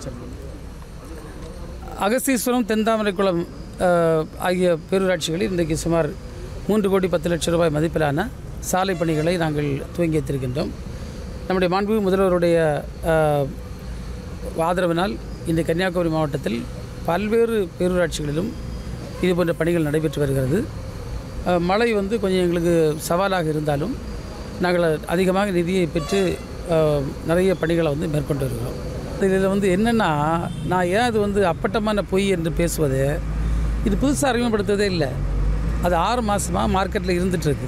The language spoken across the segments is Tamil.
அகஸ்தீஸ்வரம் தென்தாமரைக்குளம் அஹ், ஆகிய பேரூராட்சிகளில் இன்றைக்கு சுமார் மூன்று கோடி பத்து லட்சம் ரூபாய் மதிப்பிலான சாலை பணிகளை நாங்கள் துவங்கி வைத்திருக்கின்றோம் நம்முடைய மாண்புமிகு முதல்வருடைய அஹ், ஆதரவினால் இந்த கன்னியாகுமரி மாவட்டத்தில் பல்வேறு பேரூராட்சிகளிலும் இது போன்ற பணிகள் நடைபெற்று வருகிறது அஹ், மழை வந்து கொஞ்சம் எங்களுக்கு சவாலாக இருந்தாலும் நாங்கள் அதிகமாக நிதியை பெற்று அஹ், நிறைய பணிகளை வந்து மேற்கொண்டு வருகிறோம் இதில் வந்து என்னென்னா நான் ஏன் அது வந்து அப்பட்டமான பொய் என்று பேசுவது இது புதுசாக அறிமுகப்படுத்துவதே இல்லை அது ஆறு மாதமாக மார்க்கெட்டில் இருந்துகிட்ருக்கு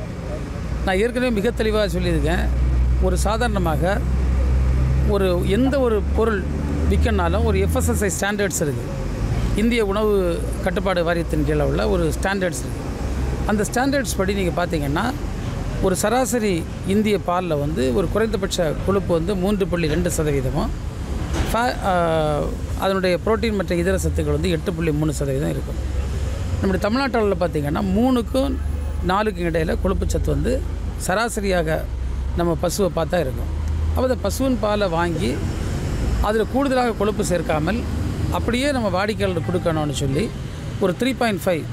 நான் ஏற்கனவே மிக தெளிவாக சொல்லியிருக்கேன் ஒரு சாதாரணமாக ஒரு எந்த ஒரு பொருள் விற்கனாலும் ஒரு எஃப்எஸ்எஸ்ஐ ஸ்டாண்டர்ட்ஸ் இருக்குது இந்திய உணவு கட்டுப்பாடு வாரியத்தின் கீழே உள்ள ஒரு ஸ்டாண்டர்ட்ஸ் இருக்குது அந்த ஸ்டாண்டர்ட்ஸ் படி நீங்கள் பார்த்தீங்கன்னா ஒரு சராசரி இந்திய பாலில் வந்து ஒரு குறைந்தபட்ச கொழுப்பு வந்து மூன்று புள்ளி ரெண்டு சதவீதமும் ஃபே அதனுடைய புரோட்டீன் மற்ற இதர சத்துக்கள் வந்து எட்டு புள்ளி மூணு சதவீதம் இருக்கும் நம்முடைய தமிழ்நாட்டு அளவில் பார்த்திங்கன்னா மூணுக்கும் நாலுக்கும் இடையில் கொழுப்புச்சத்து வந்து சராசரியாக நம்ம பசுவை பார்த்தா இருக்கும் அப்போ அந்த பசுவின் பாலை வாங்கி அதில் கூடுதலாக கொழுப்பு சேர்க்காமல் அப்படியே நம்ம வாடிக்கையாளர் கொடுக்கணும்னு சொல்லி ஒரு த்ரீ பாயிண்ட் ஃபைவ்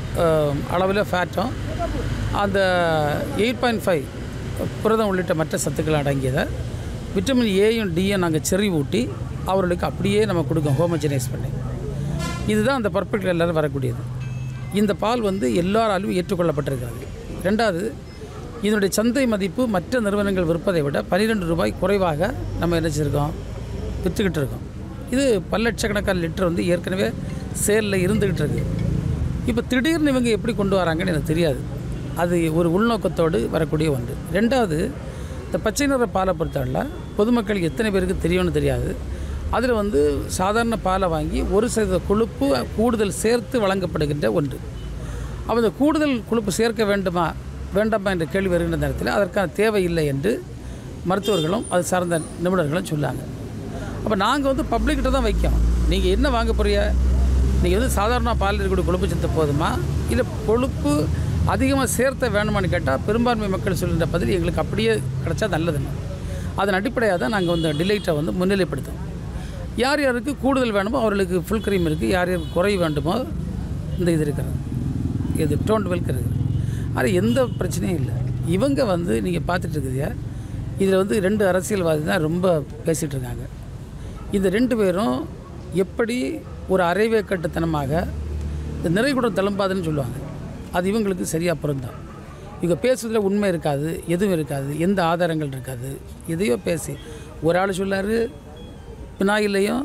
அளவில் ஃபேட்டும் அந்த எயிட் பாயிண்ட் ஃபைவ் புரதம் உள்ளிட்ட மற்ற சத்துக்கள் அடங்கியதை விட்டமின் ஏயும் டியும் நாங்கள் செறி ஊட்டி அவர்களுக்கு அப்படியே நம்ம கொடுக்கோம் ஹோமஜனைஸ் பண்ணி இதுதான் அந்த பர்ஃபெக்ட் எல்லாரும் வரக்கூடியது இந்த பால் வந்து எல்லாராலும் ஏற்றுக்கொள்ளப்பட்டிருக்கிறது ரெண்டாவது இதனுடைய சந்தை மதிப்பு மற்ற நிறுவனங்கள் விற்பதை விட பன்னிரெண்டு ரூபாய் குறைவாக நம்ம என்ன செய்யிருக்கோம் விற்றுக்கிட்டு இருக்கோம் இது பல லட்சக்கணக்கான லிட்டர் வந்து ஏற்கனவே சேலில் இருந்துக்கிட்டு இருக்கு இப்போ திடீர்னு இவங்க எப்படி கொண்டு வராங்கன்னு எனக்கு தெரியாது அது ஒரு உள்நோக்கத்தோடு வரக்கூடிய ஒன்று ரெண்டாவது இந்த பச்சை நிற பாலை பொறுத்தவரையில் பொதுமக்களுக்கு எத்தனை பேருக்கு தெரியும்னு தெரியாது அதில் வந்து சாதாரண பாலை வாங்கி ஒரு சதவீத கொழுப்பு கூடுதல் சேர்த்து வழங்கப்படுகின்ற ஒன்று அப்போ இந்த கூடுதல் கொழுப்பு சேர்க்க வேண்டுமா வேண்டாமா என்ற கேள்வி வருகின்ற நேரத்தில் அதற்கான தேவை இல்லை என்று மருத்துவர்களும் அது சார்ந்த நிபுணர்களும் சொல்லாங்க அப்போ நாங்கள் வந்து பப்ளிக்கிட்ட தான் வைக்கோம் நீங்கள் என்ன வாங்க போறிய நீங்கள் வந்து சாதாரண பாலில் இருக்கக்கூடிய கொழுப்பு சத்து போதுமா இல்லை கொழுப்பு அதிகமாக சேர்த்த வேணுமான்னு கேட்டால் பெரும்பான்மை மக்கள் சொல்கின்ற பதில் எங்களுக்கு அப்படியே கிடைச்சா நல்லதுன்னு அதன் அடிப்படையாக தான் நாங்கள் வந்து டிலைட்டை வந்து முன்னிலைப்படுத்தும் யார் யாருக்கு கூடுதல் வேணுமோ அவர்களுக்கு ஃபுல் க்ரீம் இருக்குது யார் யாருக்கு குறை வேண்டுமோ இந்த இது இருக்கிறது இது டோன்ட் வெல்க் இருக்குது ஆனால் எந்த பிரச்சனையும் இல்லை இவங்க வந்து நீங்கள் பார்த்துட்டு இருக்குதுயா இதில் வந்து ரெண்டு அரசியல்வாதி தான் ரொம்ப பேசிகிட்டு இருக்காங்க இந்த ரெண்டு பேரும் எப்படி ஒரு அரைவே கட்டுத்தனமாக இந்த நிறைகுடம் தழும்பாதுன்னு சொல்லுவாங்க அது இவங்களுக்கு சரியாக பொருந்தும் இவங்க பேசுறதுல உண்மை இருக்காது எதுவும் இருக்காது எந்த ஆதாரங்கள் இருக்காது எதையோ பேசி ஒரு ஆள் சொல்லார் பினாயிலையும்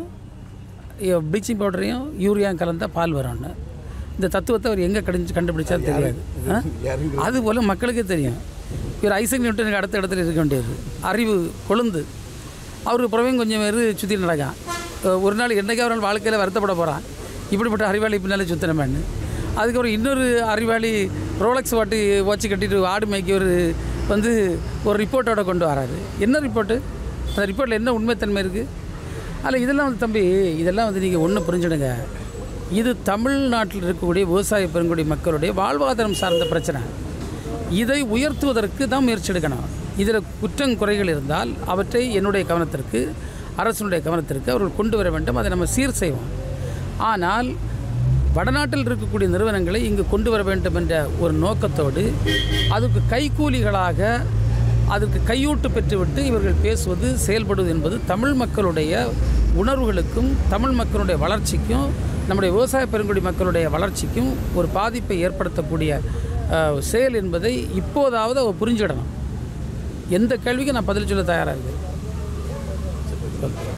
ப்ளீச்சிங் பவுடரையும் யூரியாவும் கலந்தால் பால் வரும்னு இந்த தத்துவத்தை அவர் எங்கே கடிஞ்சு கண்டுபிடிச்சா தெரியாது ஆ? அது போல் மக்களுக்கே தெரியும் இவர் ஐசக் நியூட்டனுக்கு அடுத்த இடத்துல இருக்க வேண்டியது அறிவு கொழுந்து அவருக்கு புறவையும் கொஞ்சம் பேர் சுற்றி நடக்கான் அஹ் ஒரு நாள் என்றைக்கு ஒரு நாள் வாழ்க்கையில் வருத்தப்பட போகிறான் இப்படிப்பட்ட அறிவாளி பின்னாலே சுத்தினமேன்னு அதுக்கப்புறம் இன்னொரு அறிவாளி ரோலக்ஸ் வாட்டி வாட்சி கட்டிட்டு ஆடு மேய்க்க ஒரு வந்து ஒரு ரிப்போர்ட்டோட கொண்டு வராரு என்ன ரிப்போர்ட்டு அந்த ரிப்போர்ட்டில் என்ன உண்மைத்தன்மை இருக்குது அதில் இதெல்லாம் வந்து தம்பி இதெல்லாம் வந்து நீங்கள் ஒன்று புரிஞ்சுடுங்க இது தமிழ்நாட்டில் இருக்கக்கூடிய விவசாய பெருங்குடி மக்களுடைய வாழ்வாதாரம் சார்ந்த பிரச்சனை இதை உயர்த்துவதற்கு தான் முயற்சி எடுக்கணும் இதில் குற்றம் குறைகள் இருந்தால் அவற்றை என்னுடைய கவனத்திற்கு அரசனுடைய கவனத்திற்கு அவர்கள் கொண்டு வர வேண்டும் அதை நம்ம சீர் செய்வோம் ஆனால் வடநாட்டில் இருக்கக்கூடிய நிறுவனங்களை இங்கு கொண்டு வர வேண்டும் என்ற ஒரு நோக்கத்தோடு அதுக்கு கைக்கூலிகளாக அதற்கு கையூட்டு பெற்றுவிட்டு இவர்கள் பேசுவது செயல்படுவது என்பது தமிழ் மக்களுடைய உணர்வுகளுக்கும் தமிழ் மக்களுடைய வளர்ச்சிக்கும் நம்முடைய விவசாய பெருங்குடி மக்களுடைய வளர்ச்சிக்கும் ஒரு பாதிப்பை ஏற்படுத்தக்கூடிய அஹ், செயல் என்பதை இப்போதாவது அவர் புரிஞ்சிடணும் எந்த கேள்விக்கும் நான் பதில் சொல்ல தயாராக இருக்கேன்